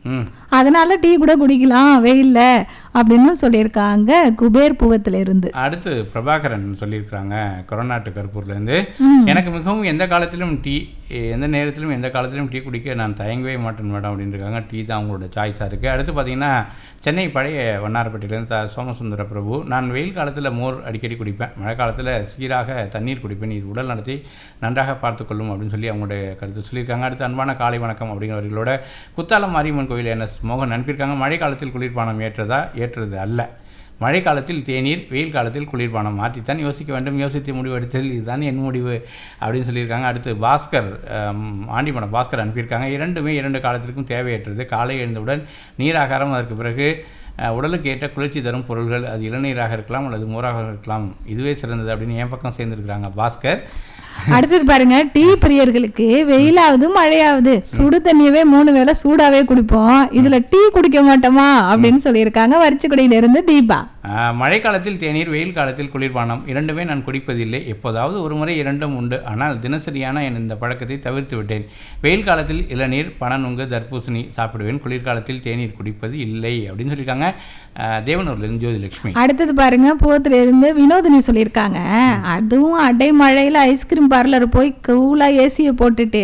ம் அதனால டீ கூட குடிக்கலாம் வெயில்ல அப்படின்னு சொல்லியிருக்காங்க குபேர் பூவத்துல இருந்து அடுத்து பிரபாகரன் சொல்லியிருக்கிறாங்க கொரோனாட்டு கருப்பூர்லேருந்து ம். எனக்கு மிகவும் எந்த காலத்திலும் டீ எந்த நேரத்திலும் எந்த காலத்திலும் டீ குடிக்க நான் தயங்கவே மாட்டேன் மேடம் அப்படின்னு இருக்காங்க டீ தான் அவங்களோட சாய்ஸாக இருக்குது அடுத்து பார்த்தீங்கன்னா சென்னை பழைய வண்ணாரப்பட்டியிலேருந்து த சோமசுந்தர பிரபு நான் வெயில் காலத்தில் மோர் அடிக்கடி குடிப்பேன் மழை காலத்தில் சீராக தண்ணீர் குடிப்பேன் இது உடல் நலத்தை நன்றாக பார்த்துக்கொள்ளும் அப்படின்னு சொல்லி அவங்களுடைய கருத்து சொல்லியிருக்காங்க அடுத்து அன்பான காலை வணக்கம் அப்படிங்கிறவர்களோட குத்தாலம் மாரியம்மன் கோயில் என் எஸ் மோகன் அனுப்பியிருக்காங்க மழை காலத்தில் குளிர்பானம் ஏற்றதா ஏற்றது அல்ல மழை காலத்தில் தேநீர் வெயில் காலத்தில் குளிர்பானம் மாற்றித்தான் யோசிக்க வேண்டும் யோசித்து முடிவெடுத்தல் இதுதான் என் முடிவு அப்படின்னு சொல்லியிருக்காங்க அடுத்து பாஸ்கர் ஆம், ஆண்டிமடம் பாஸ்கர் அனுப்பியிருக்காங்க இரண்டுமே இரண்டு காலத்திற்கும் தேவையற்றது காலை எழுந்தவுடன் நீராகாரம் அதற்கு பிறகு அஹ், உடலுக்கு ஏற்ற குளிர்ச்சி தரும் பொருள்கள் அது இளநீராக இருக்கலாம் அல்லது மோராக இருக்கலாம் இதுவே சிறந்தது அப்படின்னு என் பக்கம் சேர்ந்துருக்காங்க பாஸ்கர் அடுத்தது பாருங்க டீ பிரியர்களுக்கு வெயிலாவது மழையாவது சுடு தண்ணியவே மூணு வேளை சூடாவே குடிப்போம் இதுல டீ குடிக்க மாட்டோமா அப்படின்னு சொல்லியிருக்காங்க வரிச்சுக்குடியில இருந்து தீபா ஆஹ், மழை காலத்தில் தேநீர் வெயில் காலத்தில் குளிர்பானம் இரண்டுமே நான் குடிப்பதில்லை எப்போதாவது ஒரு முறை இரண்டும் உண்டு ஆனால் தினசரியான என் இந்த பழக்கத்தை தவிர்த்து விட்டேன் வெயில் காலத்தில் இளநீர் பனநுங்கு தர்பூசணி சாப்பிடுவேன் குளிர்காலத்தில் தேநீர் குடிப்பது இல்லை அப்படின்னு சொல்லியிருக்காங்க ஆஹ், தேவனூர்லேருந்து ஜோதிலட்சுமி அடுத்தது பாருங்க பூவத்துல இருந்து வினோதினி சொல்லியிருக்காங்க அதுவும் அடை மழையில ஐஸ்கிரீம் பார்லர் போய் கூலா ஏசியை போட்டுட்டு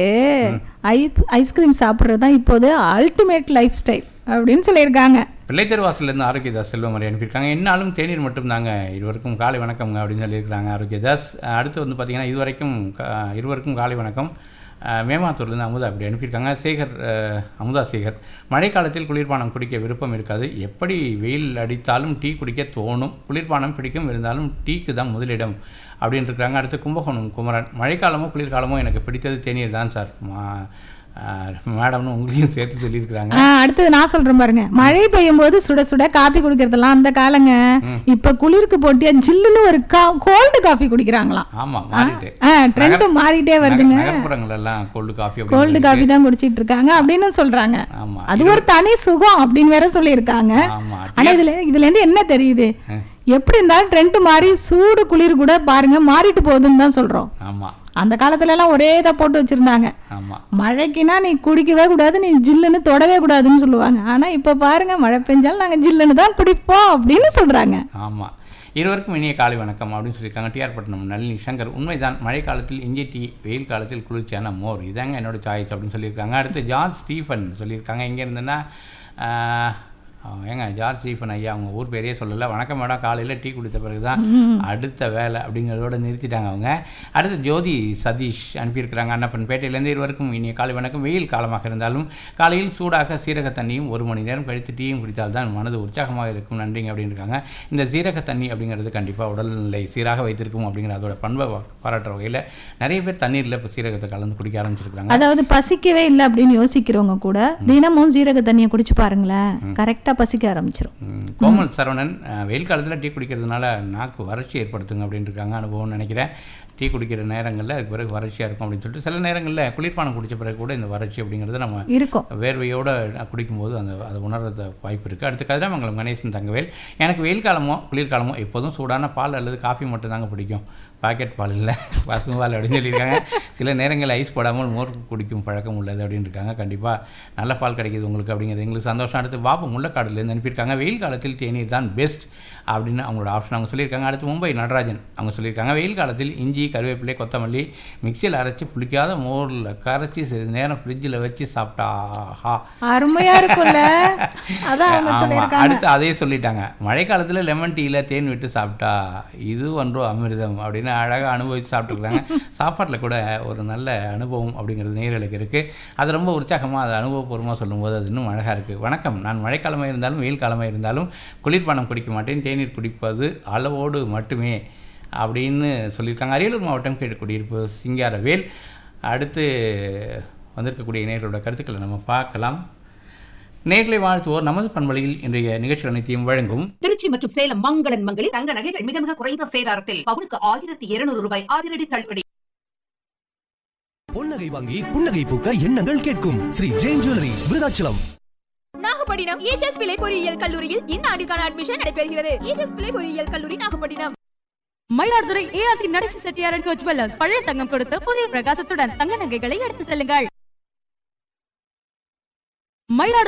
ஐ ஐஸ்கிரீம் சாப்பிட்றது தான் இப்போது அல்டிமேட் லைஃப் ஸ்டைல் அப்படின்னு சொல்லியிருக்காங்க பிள்ளைத்தெருவாசலேருந்து ஆரோக்கியதாஸ் செல்வமறை அனுப்பியிருக்காங்க என்னாலும் தேநீர் மட்டும்தாங்க இருவருக்கும் காலை வணக்கம்ங்க அப்படின்னு சொல்லியிருக்காங்க ஆரோக்கியதாஸ் அஹ் அடுத்து வந்து பார்த்தீங்கன்னா இதுவரைக்கும் கா- இருவருக்கும் காலை வணக்கம் அஹ் மேமாத்தூர்லேருந்து அமுதா அப்படி அனுப்பியிருக்காங்க சேகர் அஹ், அமுதா சேகர் மழைக்காலத்தில் குளிர்பானம் குடிக்க விருப்பம் இருக்காது எப்படி வெயில் அடித்தாலும் டீ குடிக்க தோணும் குளிர்பானம் பிடிக்கும் இருந்தாலும் டீக்கு தான் முதலிடம் அப்படின்னு இருக்காங்க அடுத்து கும்பகோணம் குமரன் மழைக்காலமோ குளிர்காலமோ எனக்கு பிடித்தது தேநீர் தான் சார் மா- அஹ், மேடம்னு உங்களையும் சேர்த்து சொல்லியிருக்கிறாங்க ஆ, அடுத்தது நான் சொல்றேன் பாருங்க மழை பெய்யும் போது சுட சுட காபி குடிக்கிறதெல்லாம் அந்த காலங்க இப்ப குளிருக்கு போட்டியா ஜில்லுன்னு ஒரு கோல்டு காஃபி குடிக்கிறாங்களாம் ஆமாம் மாறிட்டு ட்ரெண்ட் மாறிட்டே வருதுங்க நகர்- நகர்ப்புறங்கள் எல்லாம் கோல்டு காஃபி கோல்டு காஃபி தான் குடிச்சிட்டு இருக்காங்க அப்படின்னு சொல்றாங்க ஆமா அது ஒரு தனி சுகம் அப்படின்னு வேற சொல்லியிருக்காங்க ஆமா ஆனா இதுல இதுல இருந்து என்ன தெரியுது எப்படி இருந்தாலும் ட்ரெண்ட் மாறி சூடு குளிர் கூட பாருங்க மாறிட்டு போகுதுன்னு தான் சொல்றோம் ஆமா அந்த காலத்துல எல்லாம் ஒரே இதை போட்டு வச்சிருந்தாங்க ஆமா மழைக்குனா நீ குடிக்கவே கூடாது நீ ஜில்லுன்னு தொடவே கூடாதுன்னு சொல்லுவாங்க ஆனா இப்ப பாருங்க மழை பெஞ்சாலும் நாங்க ஜில்லுன்னு தான் குடிப்போம் அப்படின்னு சொல்றாங்க ஆமா இருவருக்கும் இனிய காலை வணக்கம் அப்படின்னு சொல்லியிருக்காங்க டிஆர் பட்டினம் நளினி சங்கர் உண்மைதான் மழை காலத்தில் இஞ்சி டீ வெயில் காலத்தில் குளிர்ச்சியான மோர் இதாங்க என்னோட சாய்ஸ் அப்படின்னு சொல்லியிருக்காங்க அடுத்து ஜார்ஜ் ஸ்டீஃபன் சொல்லியிருக்காங்க எங்கே இருந்துன்னா ஆஹ், ஆஹ், ஏங்க ஜார்ஜ் ஸ்டீஃபன் ஐயா அவங்க ஊர் பேரையே சொல்லலை வணக்கம் மேடம் காலையில் டீ குடித்த பிறகு தான் அடுத்த வேலை அப்படிங்கிறதோட நிறுத்திட்டாங்க அவங்க அடுத்து ஜோதி சதீஷ் அனுப்பியிருக்கிறாங்க அன்னப்பன் பேட்டையிலேருந்து இருவருக்கும் இனிய காலை வணக்கம் வெயில் காலமாக இருந்தாலும் காலையில் சூடாக சீரக தண்ணியும் ஒரு மணி நேரம் கழித்து டீயும் குடித்தால் தான் மனது உற்சாகமாக இருக்கும் நன்றிங்க அப்படின்னு இருக்காங்க இந்த சீரக தண்ணி அப்படிங்கிறது கண்டிப்பாக உடல்நிலை சீராக வைத்திருக்கும் அப்படிங்கிற அதோட பண்பை வ- பாராட்டுற வகையில் நிறைய பேர் தண்ணீரில் இப்போ சீரகத்தை கலந்து குடிக்க ஆரம்பிச்சிருக்காங்க அதாவது பசிக்கவே இல்லை அப்படின்னு யோசிக்கிறவங்க கூட தினமும் ஜீரக தண்ணியை குடிச்சு பாருங்களேன் கரெக்டா பசிக்க ஆரம்பிச்சிரும் ம், கோமல் சரவணன் அஹ், வெயில் காலத்தில் டீ குடிக்கிறதுனால நாக்கு வறட்சி ஏற்படுத்துங்க அப்படின்னு இருக்காங்க அனுபவம்னு நினைக்கிறேன் டீ குடிக்கிற நேரங்களில் அதுக்கு பிறகு வறட்சியாக இருக்கும் அப்படின்னு சொல்லிட்டு சில நேரங்களில் குளிர்பானம் குடிச்ச பிறகு கூட இந்த வறட்சி அப்படிங்கிறது நம்ம இருக்கும் வேர்வையோடு குடிக்கும்போது அந்த அதை உணர்றது வாய்ப்பு இருக்குது அடுத்து கதிராமங்கலம் கணேசன் தங்கவேல் எனக்கு வெயில் காலமோ குளிர்காலமோ எப்போதும் சூடான பால் அல்லது காஃபி மட்டும் தாங்க பிடிக்கும் பாக்கெட் பால் இல்லை பசும்பால் அப்படின்னு சொல்லியிருக்காங்க சில நேரங்களில் ஐஸ் போடாமல் மோர் குடிக்கும் பழக்கம் உள்ளது அப்படின்னு இருக்காங்க கண்டிப்பாக நல்ல பால் கிடைக்குது உங்களுக்கு அப்படிங்கிறது எங்களுக்கு சந்தோஷம் அடுத்து பாபு முள்ளக்காடுலேருந்து அனுப்பியிருக்காங்க வெயில் காலத்தில் தேநீர் தான் பெஸ்ட் அப்படின்னு அவங்களோட ஆப்ஷன் அவங்க சொல்லியிருக்காங்க அடுத்து மும்பை நடராஜன் அவங்க சொல்லியிருக்காங்க வெயில் காலத்தில் இஞ்சி கருவேப்பிலை கொத்தமல்லி மிக்சியில் அரைச்சி புளிக்காத மோரில் கரைச்சி சிறிது நேரம் ஃப்ரிட்ஜில் வச்சு சாப்பிட்டா ஆஹா அருமையா இருக்கும்ல அதான் அவங்க ஆமா, சொல்லியிருக்காங்க அடுத்து அதையே சொல்லிட்டாங்க மழை காலத்தில் லெமன் டீயில் தேன் விட்டு சாப்பிட்டா இது ஒன்றோ அமிர்தம் அப்படின்னு அழகாக அனுபவித்து சாப்பிட்டுருக்காங்க சாப்பாட்டில் கூட ஒரு நல்ல அனுபவம் அப்படிங்கிறது நேர்களுக்கு இருக்குது அது ரொம்ப உற்சாகமாக அது அனுபவபூர்வமாக சொல்லும்போது அது இன்னும் அழகாக இருக்குது வணக்கம் நான் மழைக்காலமாக இருந்தாலும் வெயில் காலமாக இருந்தாலும் குளிர்பானம் குடிக்க மாட்டேன் தேநீர் குடிப்பது அளவோடு மட்டுமே அப்படின்னு சொல்லியிருக்காங்க அரியலூர் மாவட்டம் கீழ்குடியிருப்பு சிங்காரவேல் அடுத்து வந்திருக்கக்கூடிய நேர்களோட கருத்துக்களை நம்ம பார்க்கலாம் நேர்களை வாழ்த்துவோர் நமது பண்பலையில் இன்றைய நிகழ்ச்சிகள் அனைத்தையும் வழங்கும் திருச்சி மற்றும் சேலம் மங்களன் மங்களில் தங்க நகைகள் மிக மிக குறைந்த சேதாரத்தில் பவுனுக்கு ஆயிரத்தி இருநூறு ரூபாய் அதிரடி தள்ளுபடி பொன்னகை வாங்கி புன்னகை பூக்க எண்ணங்கள் கேட்கும் ஸ்ரீ ஜெயின் ஜுவல்லரி விருதாச்சலம் நாகப்பட்டினம் ஏஜஸ் பிள்ளை பொறியியல் கல்லூரியில் இந்த ஆண்டுக்கான அட்மிஷன் நடைபெறுகிறது ஏஜஸ் பிள்ளை பொறியியல் கல்லூரி நாகப்பட்டினம் மயிலாடுதுறை ஏஆர்சி நடேசி செட்டியாரன் கோச் ஜுவல்லர்ஸ் பழைய தங்கம் கொடுத்து புதிய பிரகாசத்துடன் தங்க நகைகளை எடுத்து செல்லுங்கள் மயிலாடுதுறை